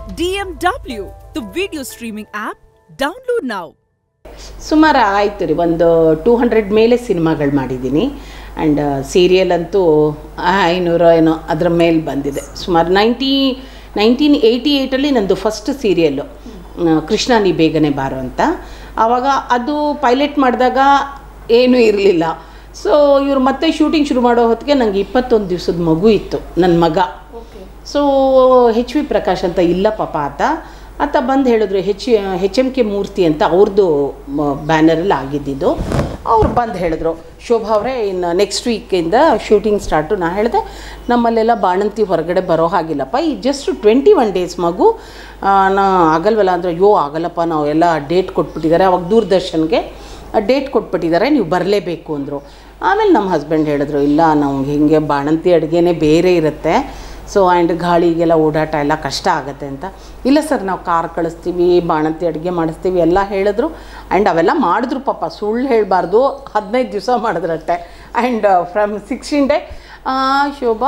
DMW, the video streaming app. Download now. ಸುಮಾರು ಆಯಿತು ರೀ ಒಂದು ಟೂ ಹಂಡ್ರೆಡ್ ಮೇಲೆ ಸಿನಿಮಾಗಳು ಮಾಡಿದ್ದೀನಿ ಆ್ಯಂಡ್ ಸೀರಿಯಲ್ ಅಂತೂ ಐನೂರು ಏನೋ ಅದರ ಮೇಲೆ ಬಂದಿದೆ ಸುಮಾರು ನೈಂಟಿ ನೈನ್ಟೀನ್ ಏಯ್ಟಿ ಏಯ್ಟಲ್ಲಿ ನಂದು ಫಸ್ಟ್ ಸೀರಿಯಲ್ಲು ಕೃಷ್ಣ ನೀ ಬೇಗನೆ ಬಾರೋ ಅಂತ ಆವಾಗ ಅದು ಪೈಲಟ್ ಮಾಡಿದಾಗ ಏನೂ ಇರಲಿಲ್ಲ ಸೊ ಇವ್ರು ಮತ್ತೆ ಶೂಟಿಂಗ್ ಶುರು ಮಾಡೋ ಹೊತ್ತಿಗೆ ನನಗೆ ಇಪ್ಪತ್ತೊಂದು ದಿವಸದ ಮಗು ಇತ್ತು ನನ್ನ ಮಗ ಸೊ ಹೆಚ್ ವಿ ಪ್ರಕಾಶ್ ಅಂತ ಇಲ್ಲ ಪಾಪ ಆತ ಆತ ಬಂದು ಹೇಳಿದ್ರು ಹೆಚ್ ಹೆಚ್ ಎಮ್ ಕೆ ಮೂರ್ತಿ ಅಂತ ಅವ್ರದ್ದು ಬ್ಯಾನರಲ್ಲಿ ಆಗಿದ್ದಿದ್ದು ಅವ್ರು ಬಂದು ಹೇಳಿದ್ರು ಶೋಭಾ ಅವರೇ ಇನ್ನು ನೆಕ್ಸ್ಟ್ ವೀಕಿಂದ ಶೂಟಿಂಗ್ ಸ್ಟಾರ್ಟು ನಾ ಹೇಳಿದೆ ನಮ್ಮಲ್ಲೆಲ್ಲ ಬಾಣಂತಿ ಹೊರಗಡೆ ಬರೋ ಹಾಗಿಲ್ಲಪ್ಪ ಈ ಜಸ್ಟ್ ಟ್ವೆಂಟಿ ಒನ್ ಡೇಸ್ ಮಗು ಆ, ನಾ ಆಗಲ್ವಲ್ಲ ಅಂದರೆ ಅಯ್ಯೋ ಆಗಲ್ಲಪ್ಪ ನಾವು ಎಲ್ಲ ಡೇಟ್ ಕೊಟ್ಬಿಟ್ಟಿದ್ದಾರೆ ಅವಾಗ ದೂರದರ್ಶನ್ಗೆ ಡೇಟ್ ಕೊಟ್ಬಿಟ್ಟಿದ್ದಾರೆ ನೀವು ಬರಲೇಬೇಕು ಅಂದರು ಆಮೇಲೆ ನಮ್ಮ ಹಸ್ಬೆಂಡ್ ಹೇಳಿದ್ರು ಇಲ್ಲ ನಾವು ಹಿಂಗೆ ಬಾಣಂತಿ ಅಡುಗೆನೇ ಬೇರೆ ಇರುತ್ತೆ ಸೊ ಆ್ಯಂಡ್ ಗಾಳಿಗೆಲ್ಲ ಓಡಾಟ ಎಲ್ಲ ಕಷ್ಟ ಆಗುತ್ತೆ ಅಂತ ಇಲ್ಲ ಸರ್ ನಾವು ಕಾರ್ ಕಳಿಸ್ತೀವಿ ಬಾಣಂತಿ ಅಡುಗೆ ಮಾಡಿಸ್ತೀವಿ ಎಲ್ಲ ಹೇಳಿದ್ರು ಆ್ಯಂಡ್ ಅವೆಲ್ಲ ಮಾಡಿದ್ರು ಪಾಪ ಸುಳ್ಳು ಹೇಳಬಾರ್ದು ಹದಿನೈದು ದಿವಸ ಮಾಡಿದ್ರಷ್ಟೆ and from sixteen day Shobha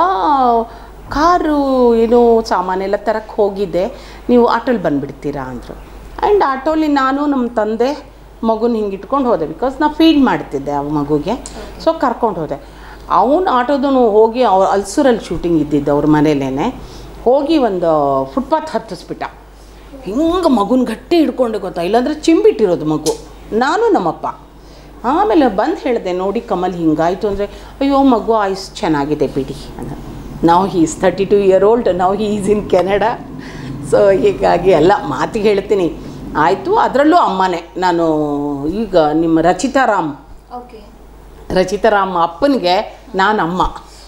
car ಏನು ಸಾಮಾನೆಲ್ಲ ತರಕ್ಕೆ ಹೋಗಿದ್ದೆ ನೀವು ಆಟೋಲ್ಲಿ ಬಂದುಬಿಡ್ತೀರಾ ಅಂದರು ಆ್ಯಂಡ್ ಆಟೋಲಿ ನಾನು ನಮ್ಮ ತಂದೆ ಮಗುನ ಹಿಂಗೆ ಇಟ್ಕೊಂಡು ಹೋದೆ ಬಿಕಾಸ್ ನಾ ಫೀಡ್ ಮಾಡ್ತಿದ್ದೆ ಆ ಮಗುಗೆ ಸೊ ಕರ್ಕೊಂಡು ಹೋದೆ ಅವನು ಆಟೋದನು ಹೋಗಿ ಅವ್ರ ಅಲ್ಸೂರಲ್ಲಿ ಶೂಟಿಂಗ್ ಇದ್ದಿದ್ದು ಅವ್ರ ಮನೇಲೇ ಹೋಗಿ ಒಂದು ಫುಟ್ಪಾತ್ ಹತ್ತಿಸ್ಬಿಟ್ಟ ಹಿಂಗೆ ಮಗುನ ಗಟ್ಟಿ ಹಿಡ್ಕೊಂಡು ಗೊತ್ತಾ ಇಲ್ಲಾಂದರೆ ಚಿಂಬಿಟ್ಟಿರೋದು ಮಗು ನಾನು ನಮ್ಮಪ್ಪ ಆಮೇಲೆ ಬಂದು ಹೇಳಿದೆ ನೋಡಿ ಕಮಲ್ ಹಿಂಗಾಯಿತು ಅಂದರೆ ಅಯ್ಯೋ ಮಗು ಆಯ್ಸ್ ಚೆನ್ನಾಗಿದೆ ಬಿಡಿ ಅಂತ ನಾವು is thirty two year old ನಾವು ಈಸ್ ಇನ್ ಕೆನಡಾ ಸೊ ಹೀಗಾಗಿ ಎಲ್ಲ ಮಾತಿಗೆ ಹೇಳ್ತೀನಿ ಆಯಿತು ಅದರಲ್ಲೂ ಅಮ್ಮನೇ ನಾನು ಈಗ ನಿಮ್ಮ ರಚಿತಾ ರಾಮ್ ಓಕೆ ರಚಿತಾರಾಮ್ ಅಪ್ಪನಿಗೆ ನಾನು ಅಮ್ಮ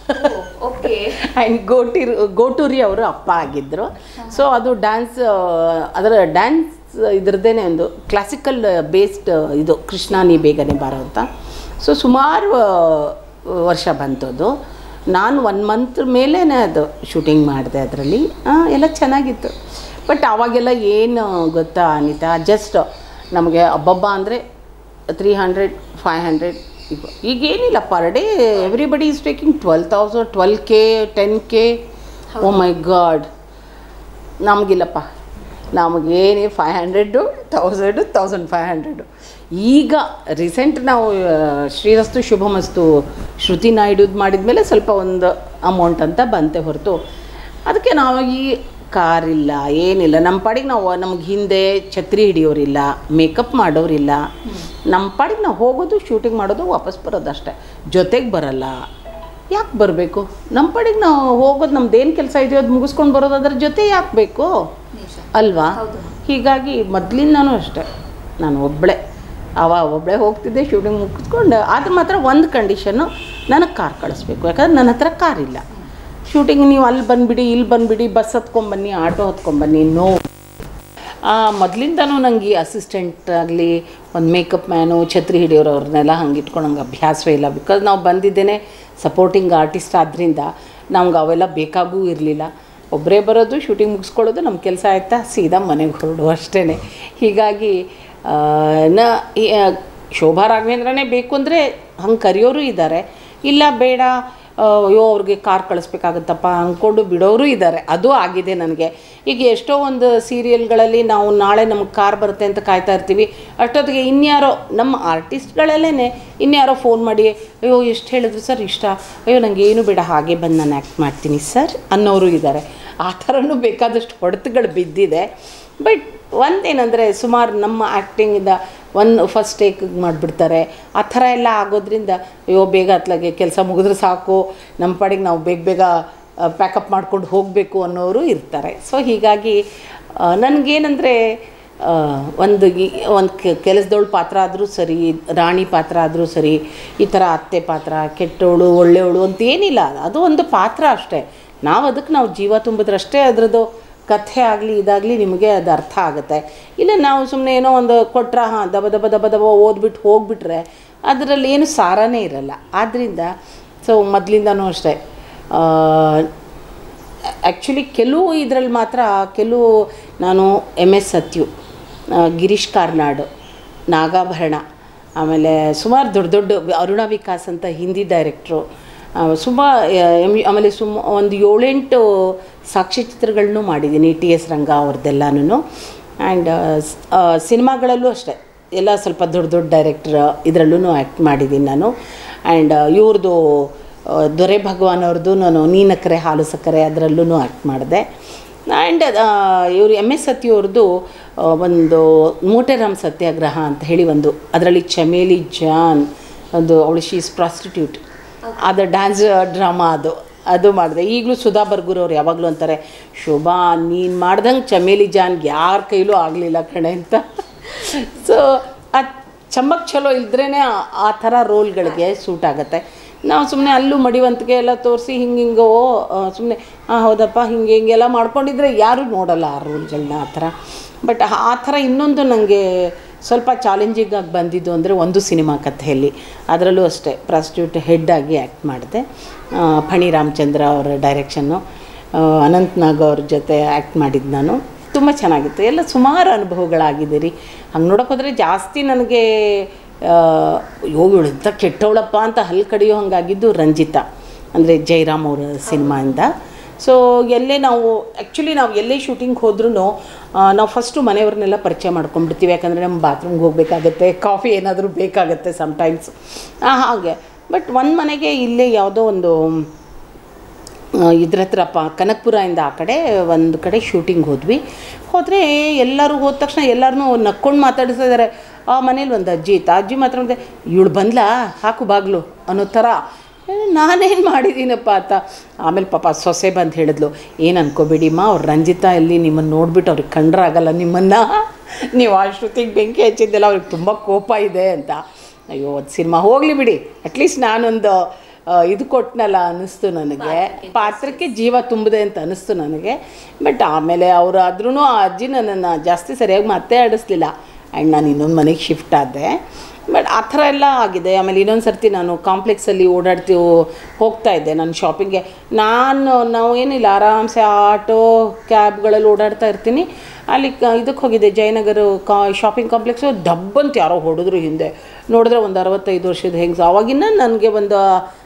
ಓಕೆ ಆ್ಯಂಡ್ ಗೋಟಿರ್ ಗೋಟೂರಿ ಅವರು ಅಪ್ಪ ಆಗಿದ್ದರು ಸೊ ಅದು ಡ್ಯಾನ್ಸ್ ಅದರ ಡ್ಯಾನ್ಸ್ ಇದ್ರದ್ದೇ ಒಂದು ಕ್ಲಾಸಿಕಲ್ ಬೇಸ್ಡ್ ಇದು ಕೃಷ್ಣ ನೀ ಬೇಗನೆ ಬಾರೋ ಅಂತ ಸೊ ಸುಮಾರು ಆ, ವರ್ಷ ಬಂತು ಅದು ನಾನು ಒನ್ ಮಂತ್ ಮೇಲೇ ಅದು ಶೂಟಿಂಗ್ ಮಾಡಿದೆ ಅದರಲ್ಲಿ ಎಲ್ಲ ಚೆನ್ನಾಗಿತ್ತು ಬಟ್ ಆವಾಗೆಲ್ಲ ಏನು ಗೊತ್ತಾ ಅನಿತಾ ಜಸ್ಟ್ ನಮಗೆ ಹಬ್ಬಬ್ಬ ಅಂದರೆ ತ್ರೀ ಹಂಡ್ರೆಡ್ ಫೈವ್ ಹಂಡ್ರೆಡ್ ಈಗೇನಿಲ್ಲ per day everybody is taking twelve thousand twelve K ten K oh my god ನಮಗಿಲ್ಲಪ್ಪ ನಮಗೇನು five hundred thousand thousand five hundred ಈಗ ರೀಸೆಂಟ್ ನಾವು ಆ, ಶ್ರೀರಸ್ತು ಶುಭಮಸ್ತು ಶ್ರುತಿ ನಾಯ್ಡುದು ಮಾಡಿದ್ಮೇಲೆ ಸ್ವಲ್ಪ ಒಂದು ಅಮೌಂಟ್ ಅಂತ ಬಂತೆ ಹೊರತು ಅದಕ್ಕೆ ನಾವು ಈ ಕಾರಿಲ್ಲ ಏನಿಲ್ಲ ನಮ್ಮ ಪಾಡಿಗೆ ನಾವು ನಮ್ಗೆ ಹಿಂದೆ ಛತ್ರಿ ಹಿಡಿಯೋರಿಲ್ಲ ಮೇಕಪ್ ಮಾಡೋರಿಲ್ಲ ನಮ್ಮ ಪಾಡಿಗೆ ನಾವು ಹೋಗೋದು ಶೂಟಿಂಗ್ ಮಾಡೋದು ವಾಪಸ್ ಬರೋದು ಅಷ್ಟೇ ಜೊತೆಗೆ ಬರಲ್ಲ ಯಾಕೆ ಬರಬೇಕು ನಮ್ಮ ಪಾಡಿಗೆ ನಾವು ಹೋಗೋದು ನಮ್ದು ಏನು ಕೆಲಸ ಇದೆಯೋ ಅದು ಮುಗಿಸ್ಕೊಂಡು ಬರೋದು ಅದ್ರ ಜೊತೆ ಯಾಕೆ ಬೇಕು ನಿಜ ಅಲ್ವಾ ಹೌದು. ಹೀಗಾಗಿ ಮೊದಲಿಂದನೂ ಅಷ್ಟೇ ನಾನು ಒಬ್ಬಳೇ ಅವ ಒಬ್ಬಳೇ ಹೋಗ್ತಿದ್ದೆ ಶೂಟಿಂಗ್ ಮುಗಿಸ್ಕೊಂಡು ಅದು ಮಾತ್ರ ಒಂದು ಕಂಡೀಷನ್ನು ನನಗೆ ಕಾರ್ ಕಳಿಸ್ಬೇಕು ಯಾಕಂದ್ರೆ ನನ್ನ ಹತ್ರ ಕಾರ್ ಇಲ್ಲ ಶೂಟಿಂಗ್ ನೀವು ಅಲ್ಲಿ ಬಂದುಬಿಡಿ ಇಲ್ಲಿ ಬಂದುಬಿಡಿ ಬಸ್ ಹತ್ಕೊಂಬನ್ನಿ ಆಟೋ ಹತ್ಕೊಂಬನ್ನಿ ನೋ ಮೊದಲಿಂದನೂ ನನಗೆ ಅಸಿಸ್ಟೆಂಟ್ ಆಗಲಿ ಒಂದು ಮೇಕಪ್ ಮ್ಯಾನು ಛತ್ರಿ ಹಿಡಿಯೋರು ಅವ್ರನ್ನೆಲ್ಲ ಹಂಗೆ ಇಟ್ಕೊಂಡು ನಂಗೆ ಅಭ್ಯಾಸವೇ ಇಲ್ಲ ಬಿಕಾಸ್ ನಾವು ಬಂದಿದ್ದೇನೆ ಸಪೋರ್ಟಿಂಗ್ ಆರ್ಟಿಸ್ಟ್ ಆದ್ದರಿಂದ ನಮ್ಗೆ ಅವೆಲ್ಲ ಬೇಕಾಗೂ ಇರಲಿಲ್ಲ ಒಬ್ಬರೇ ಬರೋದು ಶೂಟಿಂಗ್ ಮುಗಿಸ್ಕೊಳ್ಳೋದು ನಮ್ಮ ಕೆಲಸ ಆಯ್ತಾ ಸೀದಾ ಮನೆಗೆ ಹೊರಡು ಅಷ್ಟೇ ಹೀಗಾಗಿ ಆ, ನ ಈ, ಆ, ಶೋಭಾ ರಾಘವೇಂದ್ರನೇ ಬೇಕು ಅಂದರೆ ಹಂಗೆ ಕರೆಯೋರು ಇದ್ದಾರೆ ಇಲ್ಲ ಬೇಡ ಆ, ಅಯ್ಯೋ ಅವ್ರಿಗೆ ಕಾರ್ ಕಳಿಸ್ಬೇಕಾಗತ್ತಪ್ಪ ಅಂದ್ಕೊಂಡು ಬಿಡೋರು ಇದ್ದಾರೆ ಅದು ಆಗಿದೆ ನನಗೆ ಈಗ ಎಷ್ಟೋ ಒಂದು ಸೀರಿಯಲ್ಗಳಲ್ಲಿ ನಾವು ನಾಳೆ ನಮ್ಗೆ ಕಾರ್ ಬರುತ್ತೆ ಅಂತ ಕಾಯ್ತಾ ಇರ್ತೀವಿ ಅಷ್ಟೊತ್ತಿಗೆ ಇನ್ಯಾರೋ ನಮ್ಮ ಆರ್ಟಿಸ್ಟ್ಗಳಲ್ಲೇ ಇನ್ಯಾರೋ ಫೋನ್ ಮಾಡಿ ಅಯ್ಯೋ ಎಷ್ಟು ಹೇಳಿದ್ರು ಸರ್ ಇಷ್ಟ ಅಯ್ಯೋ ನನಗೆ ಏನು ಬೇಡ ಹಾಗೆ ಬಂದು ನಾನು ಆ್ಯಕ್ಟ್ ಮಾಡ್ತೀನಿ ಸರ್ ಅನ್ನೋರು ಇದ್ದಾರೆ ಆ ಥರನೂ ಬೇಕಾದಷ್ಟು ಹೊಡೆತಗಳು ಬಿದ್ದಿದೆ ಬಟ್ ಒಂದೇನೆಂದರೆ ಸುಮಾರು ನಮ್ಮ ಆ್ಯಕ್ಟಿಂಗಿಂದ ಒಂದು ಫಸ್ಟ್ ಟೇಕ್ ಮಾಡಿಬಿಡ್ತಾರೆ ಆ ಥರ ಎಲ್ಲ ಆಗೋದ್ರಿಂದ ಅಯ್ಯೋ ಬೇಗ ಅತ್ಲಾಗೆ ಕೆಲಸ ಮುಗಿದ್ರೆ ಸಾಕು ನಮ್ಮ ಪಾಡಿಗೆ ನಾವು ಬೇಗ ಬೇಗ ಪ್ಯಾಕಪ್ ಮಾಡ್ಕೊಂಡು ಹೋಗಬೇಕು ಅನ್ನೋರು ಇರ್ತಾರೆ ಸೊ ಹೀಗಾಗಿ ನನಗೇನೆಂದರೆ ಒಂದು ಈ- ಒಂದು ಕೆಲಸದವಳು ಪಾತ್ರ ಆದರೂ ಸರಿ ರಾಣಿ ಪಾತ್ರ ಆದರೂ ಸರಿ ಈ ಥರ ಅತ್ತೆ ಪಾತ್ರ ಕೆಟ್ಟವಳು ಒಳ್ಳೆಯವಳು ಅಂತ ಏನಿಲ್ಲ ಅದು ಒಂದು ಪಾತ್ರ ಅಷ್ಟೇ ನಾವು ಅದಕ್ಕೆ ನಾವು ಜೀವ ತುಂಬಿದ್ರಷ್ಟೇ ಅದರದ್ದು ಕಥೆ ಆಗಲಿ ಇದಾಗಲಿ ನಿಮಗೆ ಅದು ಅರ್ಥ ಆಗುತ್ತೆ ಇಲ್ಲ ನಾವು ಸುಮ್ಮನೆ ಏನೋ ಒಂದು ಕೊಟ್ರ ಹಾಂ ದಬ ದಬ ದಬ ದಬ ಓದ್ಬಿಟ್ಟು ಹೋಗ್ಬಿಟ್ರೆ ಅದರಲ್ಲಿ ಏನು ಸಾರನೇ ಇರಲ್ಲ ಆದ್ದರಿಂದ ಸೊ ಮೊದಲಿಂದನೂ ಅಷ್ಟೇ ಆ್ಯಕ್ಚುಲಿ ಕೆಲವು ಇದರಲ್ಲಿ ಮಾತ್ರ ಕೆಲವು ನಾನು ಎಮ್ ಎಸ್ ಸತ್ಯು ಆ, ಗಿರೀಶ್ ಕಾರ್ನಾಡ್ ನಾಗಾಭರಣ ಆಮೇಲೆ ಸುಮಾರು ದೊಡ್ಡ ದೊಡ್ಡ ಅರುಣ ವಿಕಾಸ್ ಅಂತ ಹಿಂದಿ ಡೈರೆಕ್ಟ್ರು ಸುಮ ಆಮೇಲೆ ಸುಮ್ ಒಂದು ಏಳೆಂಟು ಸಾಕ್ಷ್ಯಚಿತ್ರಗಳನ್ನೂ ಮಾಡಿದ್ದೀನಿ ಟಿ ಎಸ್ ರಂಗ ಅವ್ರದ್ದೆಲ್ಲನೂ ಆ್ಯಂಡ್ ಸಿನಿಮಾಗಳಲ್ಲೂ ಅಷ್ಟೇ ಎಲ್ಲ ಸ್ವಲ್ಪ ದೊಡ್ಡ ದೊಡ್ಡ ಡೈರೆಕ್ಟ್ರ್ ಇದರಲ್ಲೂ ಆ್ಯಕ್ಟ್ ಮಾಡಿದ್ದೀನಿ ನಾನು ಆ್ಯಂಡ್ ಇವ್ರದ್ದು ಆ, ದೊರೆ ಭಗವಾನ್ ಅವ್ರದ್ದು ನಾನು ನೀನಕ್ಕರೆ ಹಾಲು ಸಕ್ಕರೆ ಅದರಲ್ಲೂ ಆ್ಯಕ್ಟ್ ಮಾಡಿದೆ ಆ್ಯಂಡ್ ಇವರು ಎಮ್ ಎಸ್ ಸತ್ಯ ಅವ್ರದ್ದು ಆ, ಒಂದು ಮೋಟೆರಾಮ್ ಸತ್ಯಾಗ್ರಹ ಅಂತ ಹೇಳಿ ಒಂದು ಅದರಲ್ಲಿ ಚಮೇಲಿ ಜಾನ್ ಒಂದು ಅವಳು ಶೀಸ್ ಪ್ರಾಸ್ಟಿಟ್ಯೂಟ್ ಅದು ಡ್ಯಾನ್ಸ್ ಡ್ರಾಮಾ ಅದು ಅದು ಮಾಡಿದೆ ಈಗಲೂ ಸುಧಾ ಬರ್ಗೂರ್ ಅವ್ರು ಯಾವಾಗಲೂ ಅಂತಾರೆ ಶೋಭಾ ನೀನು ಮಾಡ್ದಂಗೆ ಚಮೇಲಿ ಜಾನ್ಗೆ ಯಾರ ಕೈಲೂ ಆಗಲಿಲ್ಲ ಕಣೆ ಅಂತ ಸೊ ಆ ಚಮ್ಮಕ್ ಚಲೋ ಇದ್ರೇ ಆ ಥರ ರೋಲ್ಗಳಿಗೆ ಸೂಟ್ ಆಗುತ್ತೆ ನಾವು ಸುಮ್ಮನೆ ಅಲ್ಲೂ ಮಡಿವಂತಿಗೆ ಎಲ್ಲ ತೋರಿಸಿ ಹಿಂಗೆ ಹಿಂಗೆ ಓ ಸುಮ್ಮನೆ ಹಾಂ ಹೌದಪ್ಪ ಹಿಂಗೆ ಹಿಂಗೆಲ್ಲ ಮಾಡ್ಕೊಂಡಿದ್ರೆ ಯಾರೂ ನೋಡಲ್ಲ ಆ ರೋಲ್ಗಳನ್ನ ಆ ಥರ ಬಟ್ ಆ ಥರ ಇನ್ನೊಂದು ನನಗೆ ಸ್ವಲ್ಪ ಚಾಲೆಂಜಿಂಗ್ ಆಗಿ ಬಂದಿದ್ದು ಅಂದರೆ ಒಂದು ಸಿನಿಮಾ ಕಥೆಯಲ್ಲಿ ಅದರಲ್ಲೂ ಅಷ್ಟೇ ಪ್ರಾಸ್ಟಿಟ್ಯೂಟ್ ಹೆಡ್ ಆಗಿ ಆ್ಯಕ್ಟ್ ಮಾಡಿದೆ ಆ, ಫಣಿ ರಾಮಚಂದ್ರ ಅವರ ಡೈರೆಕ್ಷನ್ನು ಅನಂತ್ ನಾಗ್ ಅವ್ರ ಜೊತೆ ಆ್ಯಕ್ಟ್ ಮಾಡಿದ್ದು ನಾನು ತುಂಬ ಚೆನ್ನಾಗಿತ್ತು ಎಲ್ಲ ಸುಮಾರು ಅನುಭವಗಳಾಗಿದೆ ರೀ ಹಂಗೆ ನೋಡೋಕೆ ಹೋದರೆ ಜಾಸ್ತಿ ನನಗೆ ಅಯ್ಯೋ ಇವಳು ಇಂಥ ಕೆಟ್ಟವಳಪ್ಪ ಅಂತ ಹಲ್ಲು ಕಡಿಯೋ ಹಂಗಾಗಿದ್ದು ರಂಜಿತಾ ಅಂದರೆ ಜಯರಾಮ್ ಅವರ ಸಿನಿಮಾಯಿಂದ ಸೊ ಎಲ್ಲೇ ನಾವು ಆ್ಯಕ್ಚುಲಿ ನಾವು ಎಲ್ಲೇ ಶೂಟಿಂಗ್ ಹೋದ್ರೂ ನಾವು ಫಸ್ಟು ಮನೆಯವ್ರನ್ನೆಲ್ಲ ಪರಿಚಯ ಮಾಡ್ಕೊಂಡ್ಬಿಡ್ತೀವಿ ಯಾಕಂದರೆ ನಮ್ಮ ಬಾತ್ರೂಮ್ಗೆ ಹೋಗಬೇಕಾಗತ್ತೆ ಕಾಫಿ ಏನಾದರೂ ಬೇಕಾಗತ್ತೆ ಸಮ್ಟೈಮ್ಸ್ ಹಾಗೆ ಬಟ್ ಒಂದು ಮನೆಗೆ ಇಲ್ಲೇ ಯಾವುದೋ ಒಂದು ಇದ್ರ ಹತ್ರ ಪ ಕನಕಪುರದಿಂದ ಆ ಕಡೆ ಒಂದು ಕಡೆ ಶೂಟಿಂಗ್ ಹೋದ್ವಿ ಹೋದರೆ ಎಲ್ಲರೂ ಹೋದ ತಕ್ಷಣ ಎಲ್ಲರನ್ನೂ ನಕ್ಕೊಂಡು ಮಾತಾಡಿಸ್ತಾ ಇದ್ದಾರೆ ಆ ಮನೇಲಿ ಒಂದು ಅಜ್ಜಿ ಇತ್ತು ಆ ಅಜ್ಜಿ ಮಾತ್ರ ಮಾಡಿದೆ ಇವಳು ಬಂದ್ಲಾ ಹಾಕು ಬಾಗ್ಲು ಅನ್ನೋ ಥರ ಏ, ನಾನೇನು ಮಾಡಿದ್ದೀನಪ್ಪ ಅಂತ ಆಮೇಲೆ ಪಾಪ ಸೊಸೆ ಬಂದು ಹೇಳಿದ್ಲು ಏನು ಅನ್ಕೋಬೇಡಿಮ್ಮ ಅವ್ರು ರಂಜಿತಾ ಇಲ್ಲಿ ನಿಮ್ಮನ್ನು ನೋಡ್ಬಿಟ್ಟು ಅವ್ರಿಗೆ ಕಂಡ್ರಾಗಲ್ಲ ನಿಮ್ಮನ್ನು ನೀವು ಅಷ್ಟೊತ್ತಿಗೆ ಬೆಂಕಿ ಹಚ್ಚಿದ್ದೆಲ್ಲ ಅವ್ರಿಗೆ ತುಂಬ ಕೋಪ ಇದೆ ಅಂತ ಅಯ್ಯೋ ಅದು ಸಿನಿಮಾ ಹೋಗಲಿ ಬಿಡಿ ಅಟ್ಲೀಸ್ಟ್ ನಾನೊಂದು ಆ, ಇದು ಕೊಟ್ಟನಲ್ಲ ಅನ್ನಿಸ್ತು ನನಗೆ ಪಾತ್ರಕ್ಕೆ ಜೀವ ತುಂಬಿದೆ ಅಂತ ಅನ್ನಿಸ್ತು ನನಗೆ ಬಟ್ ಆಮೇಲೆ ಅವರು ಆದ್ರೂ ಆ ಅಜ್ಜಿ ನನ್ನನ್ನು ಜಾಸ್ತಿ ಸರಿಯಾಗಿ ಮತ್ತೆ ಆಡಿಸ್ಲಿಲ್ಲ ಆ್ಯಂಡ್ ನಾನು ಇನ್ನೊಂದು ಮನೆಗೆ ಶಿಫ್ಟ್ ಆದೆ ಬಟ್ ಆ ಥರ ಎಲ್ಲ ಆಗಿದೆ ಆಮೇಲೆ ಇನ್ನೊಂದು ಸರ್ತಿ ನಾನು ಕಾಂಪ್ಲೆಕ್ಸಲ್ಲಿ ಓಡಾಡ್ತೀವಿ ಹೋಗ್ತಾ ಇದ್ದೆ ನಾನು ಶಾಪಿಂಗ್ಗೆ ನಾನು ನಾವು ಏನಿಲ್ಲ ಆರಾಮ್ಸೆ ಆಟೋ ಕ್ಯಾಬ್ಗಳಲ್ಲಿ ಓಡಾಡ್ತಾ ಇರ್ತೀನಿ ಅಲ್ಲಿ ಕ ಇದಕ್ಕೆ ಹೋಗಿದ್ದೆ ಜಯನಗರ ಕಾ ಶಾಪಿಂಗ್ ಕಾಂಪ್ಲೆಕ್ಸು ಡಬ್ಬಂತ ಯಾರೋ ಹೊಡೆದ್ರು ಹಿಂದೆ ನೋಡಿದ್ರೆ ಒಂದು ಅರವತ್ತೈದು ವರ್ಷದ ಹೆಂಗ್ಸು ಅವಾಗಿನ ನನಗೆ ಒಂದು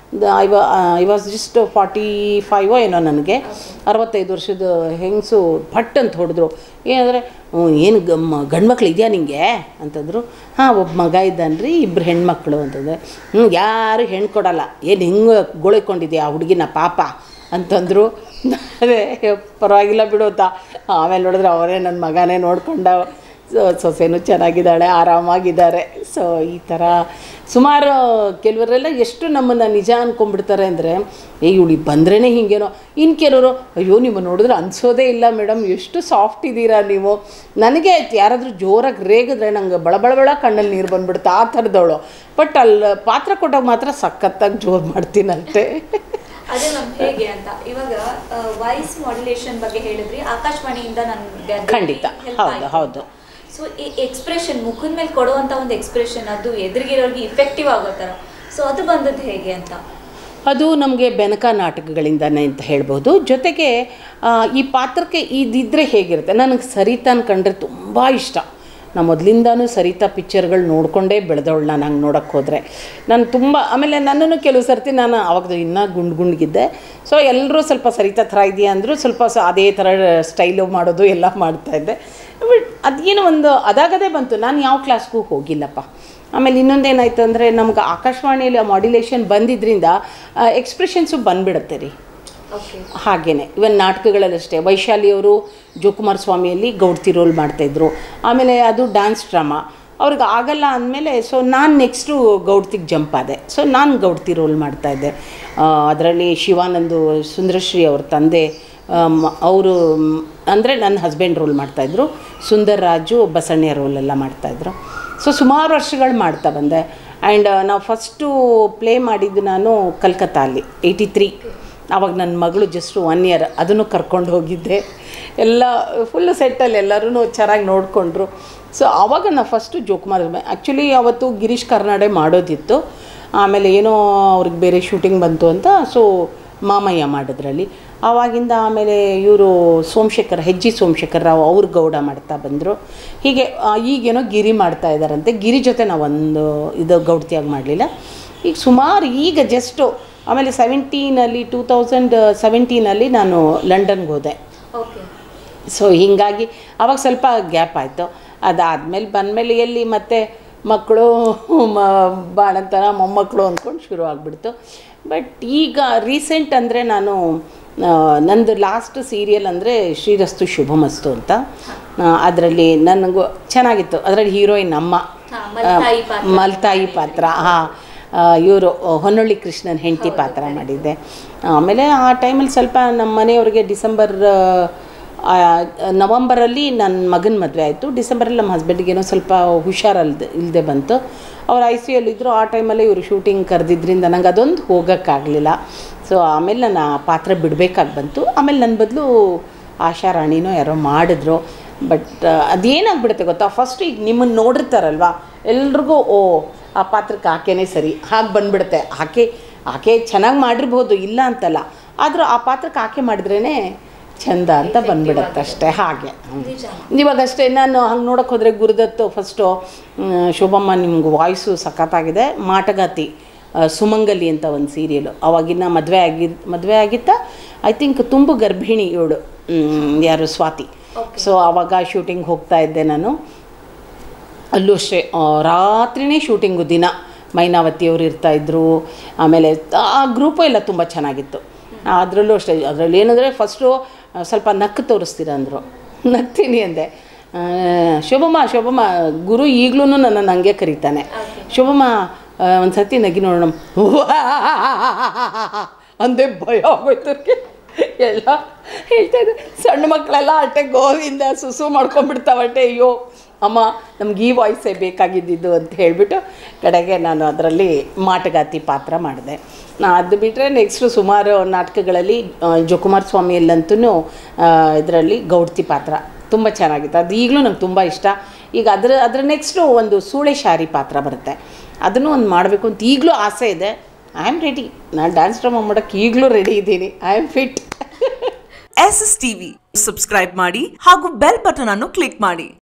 ಐ ವ ಐ ವಾಸ್ ಜಸ್ಟ್ ಫಾರ್ಟಿ ಫೈವೋ ಏನೋ ನನಗೆ ಅರವತ್ತೈದು ವರ್ಷದ ಹೆಂಗಸು ಭಟ್ ಅಂತ ಹೊಡೆದ್ರು ಏನಂದರೆ ಏನು ಗಮ್ಮ ಗಂಡು ಮಕ್ಳು ಇದೆಯಾ ನಿಂಗೆ ಅಂತಂದರು ಹಾಂ ಒಬ್ಬ ಮಗ ಇದ್ದಾನ್ರಿ ಇಬ್ಬರು ಹೆಣ್ಮಕ್ಳು ಅಂತಂದರೆ ಹ್ಞೂ ಯಾರು ಹೆಣ್ಣು ಕೊಡಲ್ಲ ಏನು ಹಿಂಗೆ ಗೋಳಿಕೊಂಡಿದ್ಯಾ ಆ ಹುಡುಗಿನ ಪಾಪ ಅಂತಂದರು ಅದೇ ಪರವಾಗಿಲ್ಲ ಬಿಡು ಅಂತ ಆಮೇಲೆ ನೋಡಿದ್ರೆ ಅವರೇ ನನ್ನ ಮಗನೇ ನೋಡ್ಕೊಂಡ ಸೊ ಸೊಸೆನೂ ಚೆನ್ನಾಗಿದ್ದಾಳೆ ಆರಾಮಾಗಿದ್ದಾರೆ ಸೊ ಈ ಥರ ಸುಮಾರು ಕೆಲವರೆಲ್ಲ ಎಷ್ಟು ನಮ್ಮನ್ನು ನಿಜ ಅಂದ್ಕೊಂಡ್ಬಿಡ್ತಾರೆ ಅಂದರೆ ಏ ಇವಳು ಬಂದ್ರೇ ಹಿಂಗೇನೋ ಇನ್ನು ಕೆಲವರು ಅಯ್ಯೋ ನೀವು ನೋಡಿದ್ರೆ ಅನ್ಸೋದೇ ಇಲ್ಲ ಮೇಡಮ್ ಎಷ್ಟು ಸಾಫ್ಟ್ ಇದ್ದೀರಾ ನೀವು ನನಗೆ ಯಾರಾದರೂ ಜೋರಾಗಿ ರೇಗಿದ್ರೆ ನಂಗೆ ಬಳ ಬಳ ಬಳ ಕಣ್ಣಲ್ಲಿ ನೀರು ಬಂದ್ಬಿಡುತ್ತೆ ಆ ಥರದವಳು ಬಟ್ ಅಲ್ಲಿ ಪಾತ್ರ ಕೊಟ್ಟಾಗ ಮಾತ್ರ ಸಖತ್ತಾಗಿ ಜೋರು ಮಾಡ್ತೀನಿ ಅಷ್ಟೇ ಅದೇ ಮ್ಯಾಮ್ ಹೇಗೆ ಅಂತ ಇವಾಗ ವಾಯ್ಸ್ ಮಾಡ್ಯುಲೇಷನ್ ಬಗ್ಗೆ ಹೇಳಿದ್ರಿ ಆಕಾಶವಾಣಿಯಿಂದ ನನ್ಗೆ ಅದು ಖಂಡಿತ. help ಹೌದು, ಆಯ್ತು. ಹೌದು. ಸೊ ಈ ಎಕ್ಸ್ಪ್ರೆಷನ್ ಮುಖದ ಮೇಲೆ ಕೊಡುವಂತ ಒಂದು ಎಕ್ಸ್ಪ್ರೆಷನ್ ಅದು ಎದುರಿಗಿರೋರಿಗೆ ಇಫೆಕ್ಟಿವ್ ಆಗೋ ಥರ ಸೊ ಅದು ಬಂದದ್ದು ಹೇಗೆ ಅಂತ ಅದು ನಮಗೆ ಬೆನಕ ನಾಟಕಗಳಿಂದನೇ ಅಂತ ಹೇಳ್ಬೋದು ಜೊತೆಗೆ ಆ, ಈ ಪಾತ್ರಕ್ಕೆ ಇದಿದ್ದರೆ ಹೇಗಿರುತ್ತೆ ನನಗೆ ಸರಿತಾನ್ ಕಂಡ್ರೆ ತುಂಬ ಇಷ್ಟ ನಾ ಮೊದಲಿಂದನೂ ಸರಿತಾ ಪಿಕ್ಚರ್ಗಳು ನೋಡಿಕೊಂಡೇ ಬೆಳೆದವಳು ನಾನು ಹಂಗೆ ನೋಡೋಕ್ಕೆ ಹೋದರೆ ನಾನು ತುಂಬ ಆಮೇಲೆ ನನ್ನನ್ನು ಕೆಲವು ಸರ್ತಿ ನಾನು ಅವಾಗ ಇನ್ನೂ ಗುಂಡು ಗುಂಡ್ಗಿದ್ದೆ ಸೊ ಎಲ್ಲರೂ ಸ್ವಲ್ಪ ಸರಿತಾ ಥರ ಇದೆಯಾ ಅಂದರೂ ಸ್ವಲ್ಪ ಸ ಅದೇ ಥರ ಸ್ಟೈಲು ಮಾಡೋದು ಎಲ್ಲ ಮಾಡ್ತಾಯಿದ್ದೆ ಬಟ್ ಅದೇನೋ ಒಂದು ಅದಾಗದೇ ಬಂತು ನಾನು ಯಾವ ಕ್ಲಾಸ್ಗೂ ಹೋಗಿಲ್ಲಪ್ಪ ಆಮೇಲೆ ಇನ್ನೊಂದೇನಾಯ್ತು ಅಂದರೆ ನಮ್ಗೆ ಆಕಾಶವಾಣಿಯಲ್ಲಿ ಮಾಡ್ಯುಲೇಷನ್ ಬಂದಿದ್ದರಿಂದ ಎಕ್ಸ್ಪ್ರೆಷನ್ಸು ಬಂದ್ಬಿಡುತ್ತೆ ರೀ ಓಕೆ ಹಾಗೇನೆ ಇವನ್ ನಾಟಕಗಳಲ್ಲಷ್ಟೇ ವೈಶಾಲಿಯವರು ಜೋಕುಮಾರ ಸ್ವಾಮಿಯಲ್ಲಿ ಗೌಡ್ತಿ ರೋಲ್ ಮಾಡ್ತಾಯಿದ್ರು ಆಮೇಲೆ ಅದು ಡ್ಯಾನ್ಸ್ ಡ್ರಾಮಾ ಅವ್ರಿಗೆ ಆಗಲ್ಲ ಅಂದಮೇಲೆ ಸೊ ನಾನು ನೆಕ್ಸ್ಟು ಗೌಡ್ತಿಗೆ ಜಂಪ್ ಆದೆ ಸೊ ನಾನು ಗೌಡ್ತಿ ರೋಲ್ ಮಾಡ್ತಾಯಿದ್ದೆ ಅದರಲ್ಲಿ ಶಿವಾನಂದು ಸುಂದರಶ್ರೀ ಅವ್ರ ತಂದೆ ಅವರು ಅಂದರೆ ನನ್ನ ಹಸ್ಬೆಂಡ್ ರೋಲ್ ಮಾಡ್ತಾಯಿದ್ರು ಸುಂದರ್ ರಾಜು ಬಸಣ್ಣ ರೋಲೆಲ್ಲ ಮಾಡ್ತಾಯಿದ್ರು ಸೊ ಸುಮಾರು ವರ್ಷಗಳು ಮಾಡ್ತಾ ಬಂದೆ ಆ್ಯಂಡ್ ನಾವು ಫಸ್ಟು ಪ್ಲೇ ಮಾಡಿದ್ದು ನಾನು ಕಲ್ಕತ್ತಾ ಅಲ್ಲಿ ಏಯ್ಟಿ ತ್ರೀ ಆವಾಗ ನನ್ನ ಮಗಳು ಜಸ್ಟ್ ಒನ್ ಇಯರ್ ಅದನ್ನು ಕರ್ಕೊಂಡು ಹೋಗಿದ್ದೆ ಎಲ್ಲ ಫುಲ್ಲು ಸೆಟ್ಟಲ್ಲಿ ಎಲ್ಲರೂ ಚೆನ್ನಾಗಿ ನೋಡಿಕೊಂಡ್ರು ಸೊ ಆವಾಗ ನಾವು ಫಸ್ಟು ಜೋಕುಮಾರ್ ಆ್ಯಕ್ಚುಲಿ ಅವತ್ತು ಗಿರೀಶ್ ಕರ್ನಾಡೆ ಮಾಡೋದಿತ್ತು ಆಮೇಲೆ ಏನೋ ಅವ್ರಿಗೆ ಬೇರೆ ಶೂಟಿಂಗ್ ಬಂತು ಅಂತ ಸೊ ಮಾಮಯ್ಯ ಮಾಡಿದ್ರಲ್ಲಿ ಆವಾಗಿಂದ ಆಮೇಲೆ ಇವರು ಸೋಮಶೇಖರ್ ಹೆಜ್ಜಿ ಸೋಮಶೇಖರ್ ರಾವ್ ಅವ್ರು ಗೌಡ ಮಾಡ್ತಾ ಬಂದರು ಹೀಗೆ ಆ, ಈಗೇನೋ ಗಿರಿ ಮಾಡ್ತಾ ಇದ್ದಾರಂತೆ ಗಿರಿ ಜೊತೆ ನಾವು ಒಂದು ಇದು ಗೌಡ್ತಿಯಾಗಿ ಮಾಡಲಿಲ್ಲ ಈಗ ಸುಮಾರು ಈಗ ಜಸ್ಟು ಆಮೇಲೆ ಸೆವೆಂಟೀನಲ್ಲಿ ಟೂ ತೌಸಂಡ್ ಸೆವೆಂಟೀನಲ್ಲಿ ನಾನು ಲಂಡನ್ಗೆ ಹೋದೆ ಓಕೆ ಸೊ ಹೀಗಾಗಿ ಅವಾಗ ಸ್ವಲ್ಪ ಗ್ಯಾಪ್ ಆಯಿತು ಅದಾದಮೇಲೆ ಬಂದಮೇಲೆ ಎಲ್ಲಿ ಮತ್ತೆ ಮಕ್ಕಳು ಮ ಬಾಣಂತನ ಮೊಮ್ಮಕ್ಕಳು ಅಂದ್ಕೊಂಡು ಶುರು ಆಗಿಬಿಡ್ತು ಬಟ್ ಈಗ ರೀಸೆಂಟ್ ಅಂದರೆ ನಾನು ಆ, ನಂದು ಲಾಸ್ಟ್ ಸೀರಿಯಲ್ ಅಂದರೆ ಶ್ರೀರಸ್ತು ಶುಭಮಸ್ತು ಅಂತ ಅದರಲ್ಲಿ ನನಗೂ ಚೆನ್ನಾಗಿತ್ತು ಅದರಲ್ಲಿ ಹೀರೋಯಿನ್ ಅಮ್ಮ ಹಾ, ಮಲ್ತಾಯಿ ಪಾತ್ರ. ಮಲ್ತಾಯಿ ಪಾತ್ರ ಹಾಂ ಇವರು ಹೊನ್ನಳ್ಳಿ ಕೃಷ್ಣನ್ ಹೆಂಡತಿ ಪಾತ್ರ ಮಾಡಿದ್ದೆ ಆಮೇಲೆ ಆ ಟೈಮಲ್ಲಿ ಸ್ವಲ್ಪ ನಮ್ಮ ಮನೆಯವ್ರಿಗೆ ಡಿಸೆಂಬರ್ ಆ, ನವಂಬರಲ್ಲಿ ನನ್ನ ಮಗನ ಮದುವೆ ಆಯಿತು ಡಿಸೆಂಬರಲ್ಲಿ ನಮ್ಮ ಹಸ್ಬೆಂಡಿಗೆ ಏನೋ ಸ್ವಲ್ಪ ಹುಷಾರಲ್ದೆ ಇಲ್ಲದೆ ಬಂತು ಅವ್ರು ಐ ಸಿ ಇದ್ದರು ಆ ಟೈಮಲ್ಲೇ ಇವರು ಶೂಟಿಂಗ್ ಕರೆದಿದ್ರಿಂದ ನಂಗೆ ಅದೊಂದು ಹೋಗೋಕ್ಕಾಗಲಿಲ್ಲ ಸೊ ಆಮೇಲೆ ನಾನು ಆ ಪಾತ್ರ ಬಿಡಬೇಕಾಗಿ ಬಂತು ಆಮೇಲೆ ನನ್ನ ಬದಲು ಆಶಾ ರಾಣಿನೋ ಯಾರೋ ಮಾಡಿದ್ರು ಬಟ್ ಅದೇನಾಗ್ಬಿಡುತ್ತೆ ಗೊತ್ತಾ ಫಸ್ಟ್ ಈಗ ನಿಮ್ಮನ್ನು ನೋಡಿರ್ತಾರಲ್ವ ಎಲ್ರಿಗೂ ಓ ಆ ಪಾತ್ರಕ್ಕೆ ಆಕೆನೇ ಸರಿ ಹಾಗೆ ಬಂದ್ಬಿಡುತ್ತೆ ಆಕೆ ಆಕೆ ಚೆನ್ನಾಗಿ ಮಾಡಿರ್ಬೋದು ಇಲ್ಲ ಅಂತಲ್ಲ ಆದರೂ ಆ ಪಾತ್ರಕ್ಕೆ ಆಕೆ ಮಾಡಿದ್ರೇ ಚಂದ ಅಂತ ಬಂದ್ಬಿಡುತ್ತೆ ಅಷ್ಟೇ ಹಾಗೆ ಹ್ಮ್. ನಿಜ ಇವಾಗಷ್ಟೇ ನಾನು ಹಂಗೆ ನೋಡೋಕೆ ಹೋದರೆ ಗುರುದತ್ತು ಫಸ್ಟು ಶೋಭಮ್ಮ ನಿಮ್ಗೆ ವಾಯ್ಸು ಸಖತ್ತಾಗಿದೆ ಮಾಟಗಾತಿ ಆ, ಸುಮಂಗಲಿ ಅಂತ ಒಂದು ಸೀರಿಯಲು ಅವಾಗಿನ್ನ ಮದುವೆ ಆಗಿ ಮದುವೆ ಆಗಿತ್ತಾ ಐ ಥಿಂಕ್ ತುಂಬು ಗರ್ಭಿಣಿ ಇವಳು ಮ್, ಯಾರು ಸ್ವಾತಿ ಸೊ ಆವಾಗ ಶೂಟಿಂಗ್ ಹೋಗ್ತಾ ಇದ್ದೆ ನಾನು ಅಲ್ಲೂ ಅಷ್ಟೇ ಆ, ರಾತ್ರಿನೇ ಶೂಟಿಂಗು ದಿನ ಮೈನಾವತಿಯವರು ಇರ್ತಾಯಿದ್ರು ಆಮೇಲೆ ಆ ಗ್ರೂಪು ಎಲ್ಲ ತುಂಬ ಚೆನ್ನಾಗಿತ್ತು ಅದರಲ್ಲೂ ಅಷ್ಟೇ ಅದರಲ್ಲಿ ಏನಂದರೆ ಫಸ್ಟು ಸ್ವಲ್ಪ ನಕ್ಕು ತೋರಿಸ್ತೀರ ಅಂದರು ನಗ್ತೀನಿ ಅಂದೆ ಆ, ಶೋಭಮ್ಮ ಶೋಭಮ್ಮ ಗುರು ಈಗಲೂ ನನ್ನನ್ನು ಹಂಗೆ ಕರೀತಾನೆ ಶೋಭಮ್ಮ ಒಂದು ಸತಿ ನಗಿ ನೋಡೋಣ ಅಂದೆ ಭಯ ಆಗೋಯ್ತು ಅವ್ರಿಗೆ ಎಲ್ಲ ಹೇಳ್ತಾ ಇದ್ರು ಸಣ್ಣ ಮಕ್ಕಳೆಲ್ಲ ಅಟ್ಟೆ ಗೋವಿಂದ ಸುಸು ಮಾಡ್ಕೊಂಡ್ಬಿಡ್ತಾವಟ್ಟೆ ಅಯ್ಯೋ ಅಮ್ಮ ನಮ್ಗೆ ಈ ವಾಯ್ಸೇ ಬೇಕಾಗಿದ್ದಿದ್ದು ಅಂತ ಹೇಳಿಬಿಟ್ಟು ಕಡೆಗೆ ನಾನು ಅದರಲ್ಲಿ ಮಾಟಗಾತಿ ಪಾತ್ರ ಮಾಡಿದೆ ನಾ ಅದು ಬಿಟ್ಟರೆ ನೆಕ್ಸ್ಟು ಸುಮಾರು ನಾಟಕಗಳಲ್ಲಿ ಆ, ಜೋಕುಮಾರ್ ಸ್ವಾಮಿಯಲ್ಲಂತೂ ಇದರಲ್ಲಿ ಗೌಡ್ತಿ ಪಾತ್ರ ತುಂಬ ಚೆನ್ನಾಗಿತ್ತು ಅದು ಈಗಲೂ ನಂಗೆ ತುಂಬ ಇಷ್ಟ ಈಗ ಅದರ ಅದರ ನೆಕ್ಸ್ಟು ಒಂದು ಸೂಳೆ ಶಾರಿ ಪಾತ್ರ ಬರುತ್ತೆ ಅದನ್ನು ಒಂದು ಮಾಡಬೇಕು ಅಂತ ಈಗಲೂ ಆಸೆ ಇದೆ ಐ ಆಮ್ ರೆಡಿ ನಾನು ಡ್ಯಾನ್ಸ್ ಡ್ರಾಮಾ ಮಾಡೋಕ್ಕೆ ಈಗಲೂ ರೆಡಿ ಇದ್ದೀನಿ I am fit S S TV subscribe ಮಾಡಿ ಹಾಗೂ ಬೆಲ್ ಬಟನ್ ಅನ್ನು ಕ್ಲಿಕ್ ಮಾಡಿ